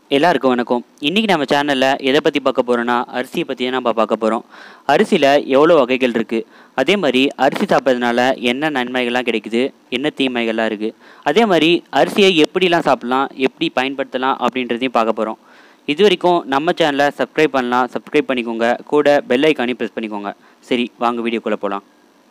எல்லாருக்கும் வணக்கம் இன்றைக்கி நம்ம சேனலில் எதை பற்றி பார்க்க போகிறோன்னா அரிசியை பற்றி தான் நம்ம பார்க்க போகிறோம் அரிசியில் எவ்வளோ வகைகள் இருக்குது அதே மாதிரி அரிசி சாப்பிட்றதுனால என்ன நன்மைகள்லாம் கிடைக்குது என்ன தீமைகள்லாம் இருக்குது அதே மாதிரி அரிசியை எப்படிலாம் சாப்பிட்லாம் எப்படி பயன்படுத்தலாம் அப்படின்றதையும் பார்க்க போகிறோம் இது வரைக்கும் நம்ம சேனலை சப்ஸ்கிரைப் பண்ணலாம் சப்ஸ்கிரைப் பண்ணிக்கோங்க கூட பெல் ஐக்கானையும் ப்ரெஸ் பண்ணிக்கோங்க சரி வாங்க வீடியோக்குள்ளே போகலாம்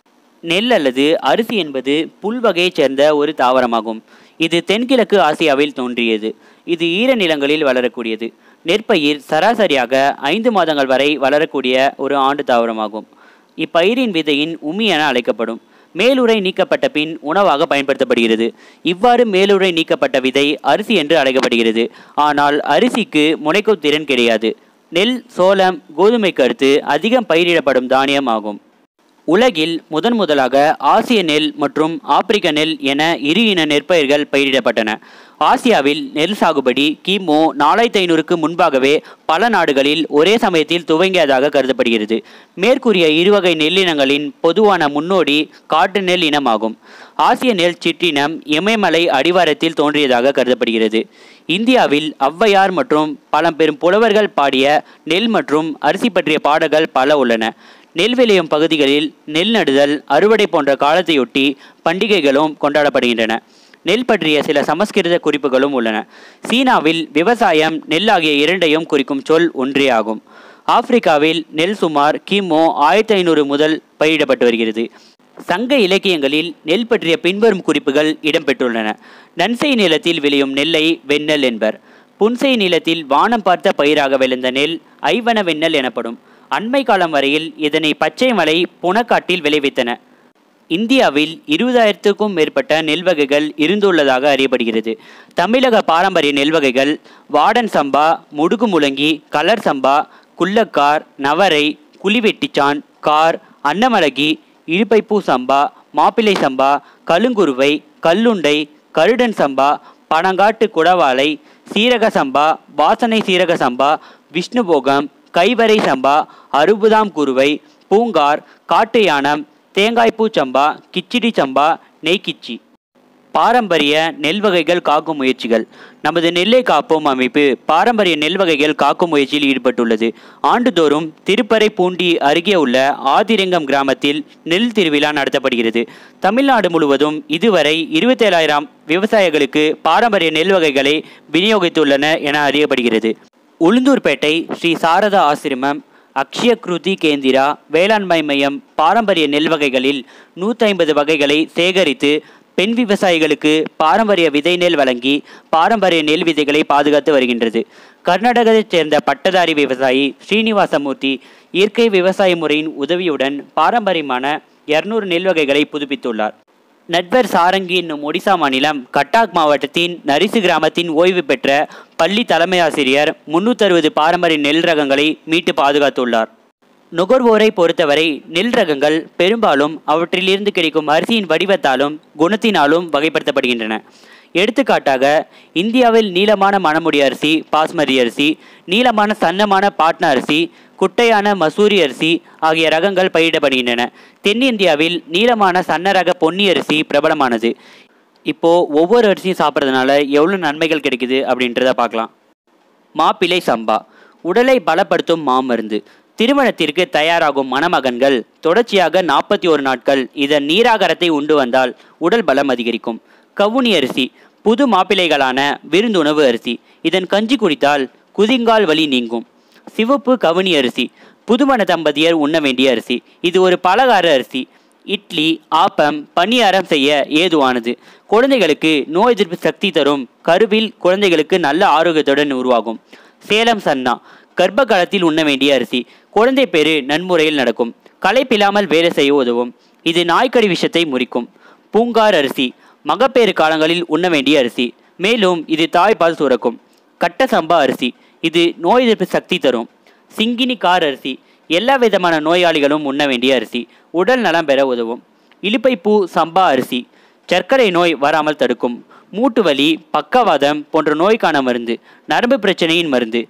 நெல் அல்லது அரிசி என்பது புல் வகையைச் சேர்ந்த ஒரு தாவரமாகும் இது தென்கிழக்கு ஆசியாவில் தோன்றியது இது ஈரநிலங்களில் வளரக்கூடியது நெற்பயிர் சராசரியாக ஐந்து மாதங்கள் வரை வளரக்கூடிய ஒரு ஆண்டு தாவரமாகும் இப்பயிரின் விதையின் உமி என அழைக்கப்படும் மேலுறை நீக்கப்பட்ட பின் உணவாக பயன்படுத்தப்படுகிறது இவ்வாறு மேலுறை நீக்கப்பட்ட விதை அரிசி என்று அழைக்கப்படுகிறது ஆனால் அரிசிக்கு முளைக்கும் திறன் கிடையாது நெல் சோளம் கோதுமைக்கு அடுத்து அதிகம் பயிரிடப்படும் தானியம் ஆகும் உலகில் முதன் முதலாக ஆசிய நெல் மற்றும் ஆப்பிரிக்க நெல் என இரு இன நெற்பயிர்கள் பயிரிடப்பட்டன ஆசியாவில் நெல் சாகுபடி கிமு நாலாயிரத்தி ஐநூறுக்கு முன்பாகவே பல நாடுகளில் ஒரே சமயத்தில் துவங்கியதாக கருதப்படுகிறது மேற்கூறிய இருவகை நெல்லினங்களின் பொதுவான முன்னோடி காட்டு நெல் இனமாகும் ஆசிய நெல் சிற்றினம் இமயமலை அடிவாரத்தில் தோன்றியதாக கருதப்படுகிறது இந்தியாவில் ஔவையார் மற்றும் பழம்பெரும் புலவர்கள் பாடிய நெல் மற்றும் அரிசி பற்றிய பாடல்கள் பல உள்ளன நெல் விளையும் பகுதிகளில் நெல் நடுதல் அறுவடை போன்ற காலத்தையொட்டி பண்டிகைகளும் கொண்டாடப்படுகின்றன நெல் பற்றிய சில சமஸ்கிருத குறிப்புகளும் உள்ளன சீனாவில் விவசாயம் நெல் ஆகிய இரண்டையும் குறிக்கும் சொல் ஒன்றே ஆகும் ஆப்பிரிக்காவில் நெல் சுமார் கிமு ஆயிரத்தி ஐநூறு முதல் பயிரிடப்பட்டு வருகிறது சங்க இலக்கியங்களில் நெல் பற்றிய பின்வரும் குறிப்புகள் இடம்பெற்றுள்ளன நன்செய் நிலத்தில் விளையும் நெல்லை வெண்ணெல் என்பர் புன்செய் நிலத்தில் வானம் பார்த்த பயிராக விளைந்த நெல் ஐவன வெண்ணெல் எனப்படும் அண்மை காலம் வரையில் இதனை பச்சை மலை புனக்காட்டில் விளைவித்தன இந்தியாவில் இருபதாயிரத்துக்கும் மேற்பட்ட நெல் வகைகள் இருந்துள்ளதாக அறியப்படுகிறது தமிழக பாரம்பரிய நெல் வகைகள் வாடன் சம்பா முடுகு முழங்கி கலர் சம்பா குள்ளக்கார் நவரை குழிவெட்டிச்சான் கார் அன்னமலகி இழுப்பைப்பூ சம்பா மாப்பிள்ளை சம்பா கழுங்குருவை கல்லுண்டை கருடன் சம்பா பனங்காட்டு குடவாளை சீரக சம்பா வாசனை சீரக சம்பா விஷ்ணுபோகம் கைவரை சம்பா அறுபதாம் குருவை பூங்கார் காட்டு யானம் தேங்காய்ப்பூ சம்பா கிச்சிடி சம்பா நெய்கிச்சி பாரம்பரிய நெல் வகைகள் காக்கும் முயற்சிகள் நமது நெல்லை காப்போம் அமைப்பு பாரம்பரிய நெல் வகைகள் காக்கும் முயற்சியில் ஈடுபட்டுள்ளது ஆண்டுதோறும் திருப்பறை பூண்டி அருகே உள்ள ஆதிரங்கம் கிராமத்தில் நெல் திருவிழா நடத்தப்படுகிறது தமிழ்நாடு முழுவதும் இதுவரை இருபத்தேழாயிரம் விவசாயிகளுக்கு பாரம்பரிய நெல் வகைகளை விநியோகித்துள்ளன என அறியப்படுகிறது உளுந்தூர்பேட்டை ஸ்ரீ சாரதா ஆசிரமம் அக்ஷய கிருதி கேந்திரா வேளாண்மை மையம் பாரம்பரிய நெல் வகைகளில் நூற்றி ஐம்பது வகைகளை சேகரித்து பெண் விவசாயிகளுக்கு பாரம்பரிய விதை நெல் வழங்கி பாரம்பரிய நெல் விதைகளை பாதுகாத்து வருகின்றது கர்நாடகத்தைச் சேர்ந்த பட்டதாரி விவசாயி ஸ்ரீனிவாசமூர்த்தி இயற்கை விவசாய முறையின் உதவியுடன் பாரம்பரியமான இருநூறு நெல் வகைகளை புதுப்பித்துள்ளார் நட்வர் சாரங்கி என்னும் ஒடிசா மாநிலம் கட்டாக் மாவட்டத்தின் நரிசு கிராமத்தின் ஓய்வு பெற்ற பள்ளி தலைமை ஆசிரியர் முன்னூற்றறுபது பாரம்பரிய நெல் ரகங்களை மீட்டு பாதுகாத்துள்ளார் நுகர்வோரை பொறுத்தவரை நெல் ரகங்கள் பெரும்பாலும் அவற்றிலிருந்து கிடைக்கும் அரிசியின் வடிவத்தாலும் குணத்தினாலும் வகைப்படுத்தப்படுகின்றன எடுத்துக்காட்டாக இந்தியாவில் நீளமான மணமுடி அரிசி பாஸ்மதி அரிசி நீளமான சன்னமான பாட்னா அரிசி குட்டையான மசூரி அரிசி ஆகிய ரகங்கள் பயிரிடப்படுகின்றன தென்னிந்தியாவில் நீளமான சன்ன ரக பொன்னி அரிசி பிரபலமானது இப்போது ஒவ்வொரு அரிசியும் சாப்பிட்றதுனால எவ்வளோ நன்மைகள் கிடைக்குது அப்படின்றத பார்க்கலாம் மாப்பிள்ளை சம்பா உடலை பலப்படுத்தும் மாமருந்து திருமணத்திற்கு தயாராகும் மணமகன்கள் தொடர்ச்சியாக நாற்பத்தி ஒரு நாட்கள் இதன் நீராகாரத்தை உண்டு வந்தால் உடல் பலம் அதிகரிக்கும் கவுனி அரிசி புது மாப்பிள்ளைகளான விருந்துணவு அரிசி இதன் கஞ்சி குடித்தால் குதிங்கால் வலி நீங்கும் சிவப்பு கவுனி அரிசி புதுமண தம்பதியர் உண்ண வேண்டிய அரிசி இது ஒரு பலகார அரிசி இட்லி ஆப்பம் பணியாரம் செய்ய ஏதுவானது குழந்தைகளுக்கு நோய் எதிர்ப்பு சக்தி தரும் கருவில் குழந்தைகளுக்கு நல்ல ஆரோக்கியத்துடன் உருவாகும் சேலம் சன்னா கர்ப்ப காலத்தில் உண்ண வேண்டிய அரிசி குழந்தை பேரு நன்முறையில் நடக்கும் களைப்பில்லாமல் வேலை செய்ய உதவும் இது நாய்க்கடி விஷத்தை முறிக்கும் பூங்கார் அரிசி மகப்பேறு காலங்களில் உண்ண வேண்டிய அரிசி மேலும் இது தாய்ப்பால் சுரக்கும் கட்ட சம்பா அரிசி இது நோய் எதிர்ப்பு சக்தி தரும் சிங்கினி கார் அரிசி எல்லா விதமான நோயாளிகளும் உண்ண வேண்டிய அரிசி உடல் நலம் பெற உதவும் இலுப்பைப்பூ சம்பா அரிசி சர்க்கரை நோய் வராமல் தடுக்கும் மூட்டு வலி பக்கவாதம் போன்ற நோய்க்கான மருந்து நரம்பு பிரச்சனையின் மருந்து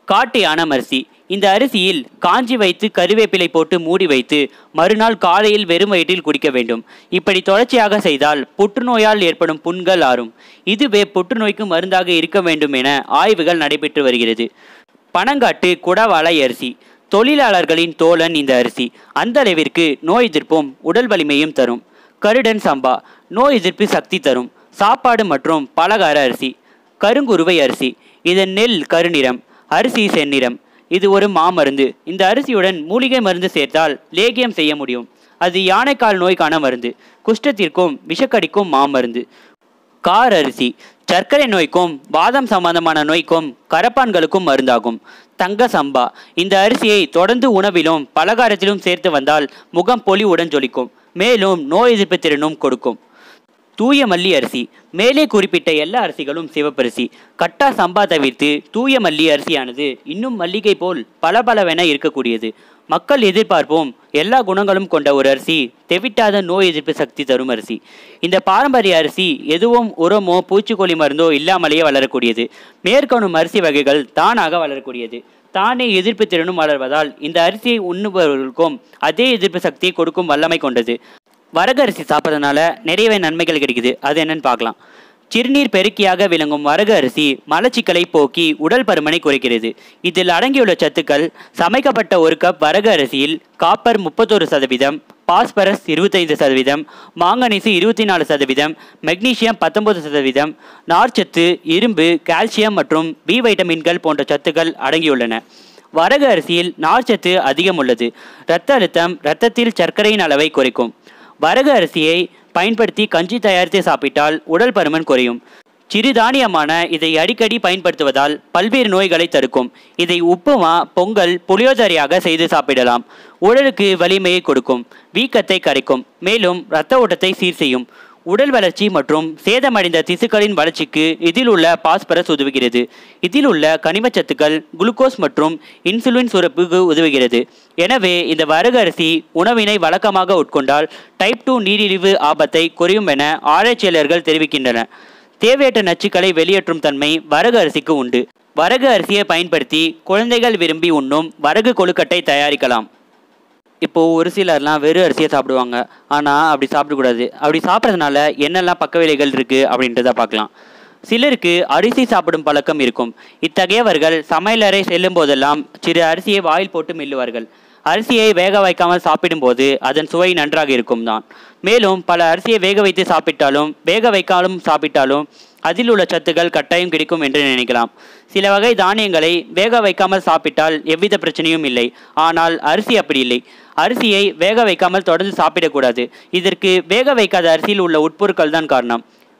காட்டு யானம் அரிசி இந்த அரிசியில் காஞ்சி வைத்து கருவேப்பிலை போட்டு மூடி வைத்து மறுநாள் காலையில் வெறும் வயிற்றில் குடிக்க வேண்டும் இப்படி தொடர்ச்சியாக செய்தால் புற்றுநோயால் ஏற்படும் புண்கள் ஆறும் இதுவே புற்றுநோய்க்கு மருந்தாக இருக்க வேண்டும் என ஆய்வுகள் நடைபெற்று வருகிறது பனங்காட்டு குடவாளை அரிசி தொழிலாளர்களின் தோழன் இந்த அரிசி அந்த அளவிற்கு நோய் எதிர்ப்பும் உடல் வலிமையும் தரும் கருடன் சம்பா நோய் எதிர்ப்பு சக்தி தரும் சாப்பாடு மற்றும் பலகார அரிசி கருங்குருவை அரிசி இதன் நெல் கருநிறம் அரிசி செந்நிறம் இது ஒரு மாமருந்து இந்த அரிசியுடன் மூலிகை மருந்து சேர்த்தால் லேகியம் செய்ய முடியும் அது யானைக்கால் நோய்க்கான மருந்து குஷ்டத்திற்கும் விஷக்கடிக்கும் மாமருந்து கார் அரிசி சர்க்கரை நோய்க்கும் வாதம் சம்பந்தமான நோய்க்கும் கரப்பான்களுக்கும் மருந்தாகும் தங்க சம்பா இந்த அரிசியை தொடர்ந்து உணவிலும் பலகாரத்திலும் சேர்த்து வந்தால் முகம் பொலிவுடன் ஜொலிக்கும் மேலும் நோய் எதிர்ப்பு திறனும் கொடுக்கும் தூய மல்லி அரிசி மேலே குறிப்பிட்ட எல்லா அரிசிகளும் சிவப்பரிசி கட்டா சம்பா தவிர்த்து தூய மல்லி அரிசியானது இன்னும் மல்லிகை போல் பளபளவென இருக்கக்கூடியது மக்கள் எதிர்பார்ப்போம் எல்லா குணங்களும் கொண்ட ஒரு அரிசி தெவிட்டாத நோய் எதிர்ப்பு சக்தி தரும் அரிசி இந்த பாரம்பரிய அரிசி எதுவும் உரமோ பூச்சிக்கொல்லி மருந்தோ இல்லாமலேயே வளரக்கூடியது மேற்கொள்ளும் அரிசி வகைகள் தானாக வளரக்கூடியது தானே எதிர்ப்பு திறனும் வளர்வதால் இந்த அரிசியை உண்ணுபவர்களுக்கும் அதே எதிர்ப்பு சக்தியை கொடுக்கும் வல்லமை கொண்டது வரகு அரிசி சாப்பிட்றதுனால நிறையவே நன்மைகள் கிடைக்குது அது என்னன்னு பார்க்கலாம் சிறுநீர் பெருக்கியாக விளங்கும் வரகு அரிசி மலச்சிக்கலை போக்கி உடல் பருமனை குறைக்கிறது இதில் அடங்கியுள்ள சத்துக்கள் சமைக்கப்பட்ட ஒரு கப் வரகு அரிசியில் காப்பர் முப்பத்தொரு சதவீதம் பாஸ்பரஸ் இருபத்தைந்து சதவீதம் மாங்கனீசு இருபத்தி நாலு சதவீதம் மெக்னீசியம் பத்தொன்பது சதவீதம் நார்ச்சத்து இரும்பு கால்சியம் மற்றும் பி வைட்டமின்கள் போன்ற சத்துக்கள் அடங்கியுள்ளன வரகு அரிசியில் நார்ச்சத்து அதிகம் உள்ளது இரத்த அழுத்தம் இரத்தத்தில் சர்க்கரையின் அளவை குறைக்கும் வரகு அரிசியை பயன்படுத்தி கஞ்சி தயாரித்து சாப்பிட்டால் உடல் பருமன் குறையும் சிறுதானியமான இதை அடிக்கடி பயன்படுத்துவதால் பல்வேறு நோய்களை தடுக்கும் இதை உப்புமா பொங்கல் புளியோதரையாக செய்து சாப்பிடலாம் உடலுக்கு வலிமையை கொடுக்கும் வீக்கத்தை கரைக்கும் மேலும் இரத்த ஓட்டத்தை சீர் செய்யும் உடல் வளர்ச்சி மற்றும் சேதமடைந்த திசுக்களின் வளர்ச்சிக்கு இதில் உள்ள பாஸ்பரஸ் உதவுகிறது இதில் உள்ள கனிமச்சத்துக்கள் குளுக்கோஸ் மற்றும் இன்சுலின் சுரப்புக்கு உதவுகிறது எனவே இந்த வரகு அரிசி உணவினை வழக்கமாக உட்கொண்டால் டைப் டூ நீரிழிவு ஆபத்தை குறையும் என ஆராய்ச்சியாளர்கள் தெரிவிக்கின்றனர் தேவையற்ற நச்சுக்களை வெளியேற்றும் தன்மை வரகு அரிசிக்கு உண்டு வரகு அரிசியை பயன்படுத்தி குழந்தைகள் விரும்பி உண்ணும் வரகு கொழுக்கட்டை தயாரிக்கலாம் இப்போ ஒரு சிலர்லாம் வெறும் அரிசியை சாப்பிடுவாங்க ஆனால் அப்படி சாப்பிடக்கூடாது அப்படி சாப்பிட்றதுனால என்னெல்லாம் பக்க விலைகள் இருக்குது அப்படின்றத பார்க்கலாம் சிலருக்கு அரிசி சாப்பிடும் பழக்கம் இருக்கும் இத்தகையவர்கள் சமையலறை செல்லும் போதெல்லாம் சிறு அரிசியை வாயில் போட்டு மெல்லுவார்கள் அரிசியை வேக வைக்காமல் சாப்பிடும்போது அதன் சுவை நன்றாக இருக்கும் தான் மேலும் பல அரிசியை வேக வைத்து சாப்பிட்டாலும் வேக வைக்காலும் சாப்பிட்டாலும் அதில் உள்ள சத்துக்கள் கட்டாயம் கிடைக்கும் என்று நினைக்கலாம் சில வகை தானியங்களை வேக வைக்காமல் சாப்பிட்டால் எவ்வித பிரச்சனையும் இல்லை ஆனால் அரிசி அப்படி இல்லை அரிசியை வேக வைக்காமல் தொடர்ந்து சாப்பிடக்கூடாது இதற்கு வேக வைக்காத அரிசியில் உள்ள உட்பொருட்கள் தான் காரணம்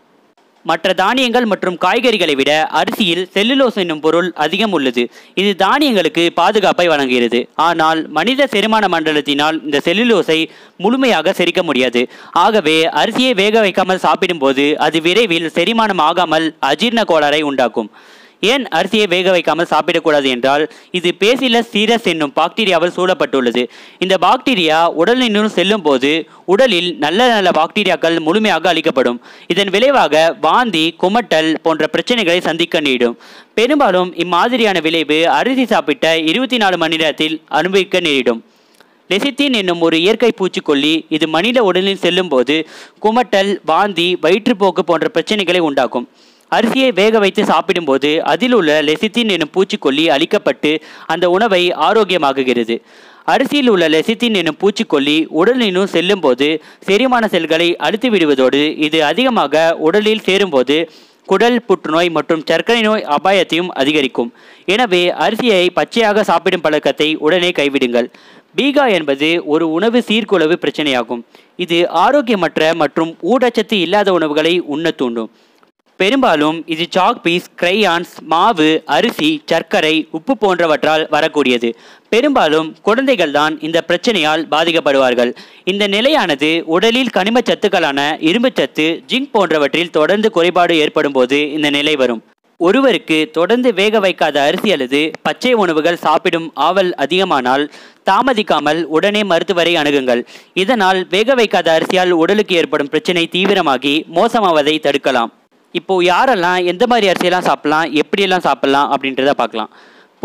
மற்ற தானியங்கள் மற்றும் காய்கறிகளை விட அரிசியில் செல்லுலோஸ் என்னும் பொருள் அதிகம் உள்ளது இது தானியங்களுக்கு பாதுகாப்பை வழங்குகிறது ஆனால் மனித செரிமான மண்டலத்தினால் இந்த செல்லுலோஸை முழுமையாக செரிக்க முடியாது ஆகவே அரிசியை வேக வைக்காமல் சாப்பிடும்போது அது விரைவில் செரிமானம் ஆகாமல் அஜீர்ண கோளாறை உண்டாக்கும் ஏன் அரிசியை வேக வைக்காமல் சாப்பிடக்கூடாது என்றால் இது பேசிலஸ் சீரஸ் என்னும் பாக்டீரியாவால் சூழப்பட்டுள்ளது இந்த பாக்டீரியா உடலினுள் செல்லும் போது உடலில் நல்ல நல்ல பாக்டீரியாக்கள் முழுமையாக அழிக்கப்படும் இதன் விளைவாக வாந்தி குமட்டல் போன்ற பிரச்சனைகளை சந்திக்க நேரிடும் பெரும்பாலும் இம்மாதிரியான விளைவு அரிசி சாப்பிட்ட இருபத்தி நாலு மணி நேரத்தில் அனுபவிக்க நேரிடும் லெசித்தின் என்னும் ஒரு இயற்கை பூச்சிக்கொல்லி இது மனித உடலில் செல்லும் போது குமட்டல் வாந்தி வயிற்றுப்போக்கு போன்ற பிரச்சனைகளை உண்டாக்கும் அரிசியை வேக வைத்து சாப்பிடும்போது அதில் உள்ள லெசித்தின் எனும் பூச்சிக்கொல்லி அழிக்கப்பட்டு அந்த உணவை ஆரோக்கியமாகுகிறது அரிசியில் உள்ள லெசித்தின் எனும் பூச்சிக்கொல்லி உடலினும் செல்லும்போது செரிமான செல்களை அழுத்தி விடுவதோடு இது அதிகமாக உடலில் சேரும்போது குடல் புற்றுநோய் மற்றும் சர்க்கரை நோய் அபாயத்தையும் அதிகரிக்கும் எனவே அரிசியை பச்சையாக சாப்பிடும் பழக்கத்தை உடனே கைவிடுங்கள் பீகா என்பது ஒரு உணவு சீர்குலைவு பிரச்சனையாகும் இது ஆரோக்கியமற்ற மற்றும் ஊட்டச்சத்து இல்லாத உணவுகளை உண்ண தூண்டும் பெரும்பாலும் இது சாக் பீஸ் கிரையான்ஸ் மாவு அரிசி சர்க்கரை உப்பு போன்றவற்றால் வரக்கூடியது பெரும்பாலும் குழந்தைகள் தான் இந்த பிரச்சனையால் பாதிக்கப்படுவார்கள் இந்த நிலையானது உடலில் கனிம சத்துக்களான இரும்புச்சத்து ஜிங்க் போன்றவற்றில் தொடர்ந்து குறைபாடு ஏற்படும் போது இந்த நிலை வரும் ஒருவருக்கு தொடர்ந்து வேக வைக்காத அரிசி அல்லது பச்சை உணவுகள் சாப்பிடும் ஆவல் அதிகமானால் தாமதிக்காமல் உடனே மருத்துவரை அணுகுங்கள் இதனால் வேக வைக்காத அரிசியால் உடலுக்கு ஏற்படும் பிரச்சனை தீவிரமாகி மோசமாவதை தடுக்கலாம் இப்போ யாரெல்லாம் எந்த மாதிரி அரிசியெல்லாம் சாப்பிடலாம் எப்படியெல்லாம் சாப்பிடலாம் அப்படின்றத பார்க்கலாம்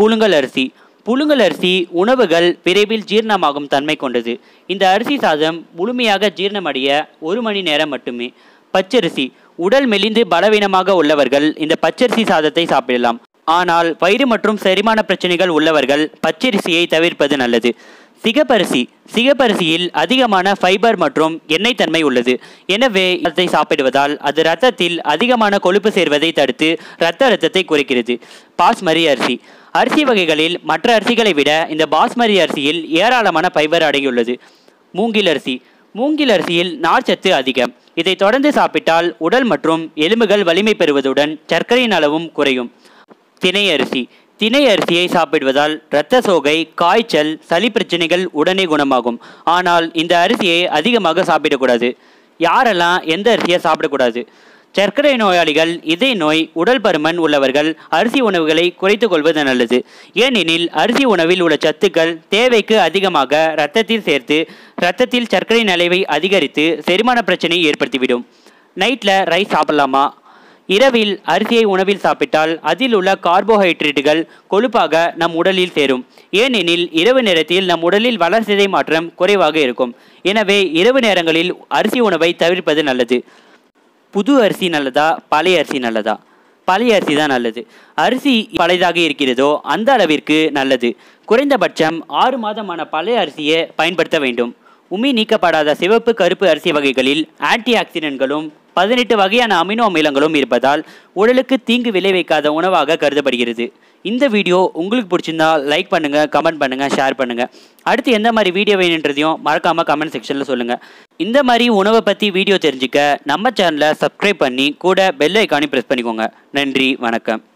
புழுங்கல் அரிசி புழுங்கல் அரிசி உணவுகள் விரைவில் ஜீரணமாகும் தன்மை கொண்டது இந்த அரிசி சாதம் முழுமையாக ஜீரணமடைய ஒரு மணி நேரம் மட்டுமே பச்சரிசி உடல் மெலிந்து பலவீனமாக உள்ளவர்கள் இந்த பச்சரிசி சாதத்தை சாப்பிடலாம் ஆனால் வயிறு மற்றும் செரிமான பிரச்சனைகள் உள்ளவர்கள் பச்சரிசியை தவிர்ப்பது நல்லது சிகப்பரிசி சிகப்பரிசியில் அதிகமான ஃபைபர் மற்றும் எண்ணெய் தன்மை உள்ளது எனவே அதை சாப்பிடுவதால் அது இரத்தத்தில் அதிகமான கொழுப்பு சேர்வதை தடுத்து இரத்த அழுத்தத்தை குறைக்கிறது பாஸ்மரி அரிசி அரிசி வகைகளில் மற்ற அரிசிகளை விட இந்த பாஸ்மதி அரிசியில் ஏராளமான ஃபைபர் அடங்கியுள்ளது மூங்கில் அரிசி மூங்கில் அரிசியில் நார்ச்சத்து அதிகம் இதை தொடர்ந்து சாப்பிட்டால் உடல் மற்றும் எலும்புகள் வலிமை பெறுவதுடன் சர்க்கரையின் அளவும் குறையும் திணை அரிசி திணை அரிசியை சாப்பிடுவதால் இரத்த சோகை காய்ச்சல் சளி பிரச்சனைகள் உடனே குணமாகும் ஆனால் இந்த அரிசியை அதிகமாக சாப்பிடக்கூடாது யாரெல்லாம் எந்த அரிசியை சாப்பிடக்கூடாது சர்க்கரை நோயாளிகள் இதய நோய் உடல் பருமன் உள்ளவர்கள் அரிசி உணவுகளை குறைத்துக் கொள்வது நல்லது ஏனெனில் அரிசி உணவில் உள்ள சத்துக்கள் தேவைக்கு அதிகமாக இரத்தத்தில் சேர்த்து இரத்தத்தில் சர்க்கரை நிலைவை அதிகரித்து செரிமான பிரச்சனையை ஏற்படுத்திவிடும் நைட்டில் ரைஸ் சாப்பிடலாமா இரவில் அரிசியை உணவில் சாப்பிட்டால் அதில் உள்ள கார்போஹைட்ரேட்டுகள் கொழுப்பாக நம் உடலில் சேரும் ஏனெனில் இரவு நேரத்தில் நம் உடலில் வளர்சிதை மாற்றம் குறைவாக இருக்கும் எனவே இரவு நேரங்களில் அரிசி உணவை தவிர்ப்பது நல்லது புது அரிசி நல்லதா பழைய அரிசி நல்லதா பழைய அரிசி தான் நல்லது அரிசி பழையதாக இருக்கிறதோ அந்த அளவிற்கு நல்லது குறைந்தபட்சம் ஆறு மாதமான பழைய அரிசியை பயன்படுத்த வேண்டும் உமி நீக்கப்படாத சிவப்பு கருப்பு அரிசி வகைகளில் ஆன்டி ஆக்சிடென்ட்களும் பதினெட்டு வகையான அமினோ அமிலங்களும் இருப்பதால் உடலுக்கு தீங்கு விளைவிக்காத உணவாக கருதப்படுகிறது இந்த வீடியோ உங்களுக்கு பிடிச்சிருந்தா லைக் பண்ணுங்க கமெண்ட் பண்ணுங்க ஷேர் பண்ணுங்க அடுத்து எந்த மாதிரி வீடியோ வேணுன்றதையும் மறக்காம கமெண்ட் செக்ஷன்ல சொல்லுங்க இந்த மாதிரி உணவை பத்தி வீடியோ தெரிஞ்சுக்க நம்ம சேனலை சப்ஸ்கிரைப் பண்ணி கூட பெல் ஐக்கானையும் ப்ரெஸ் பண்ணிக்கோங்க நன்றி வணக்கம்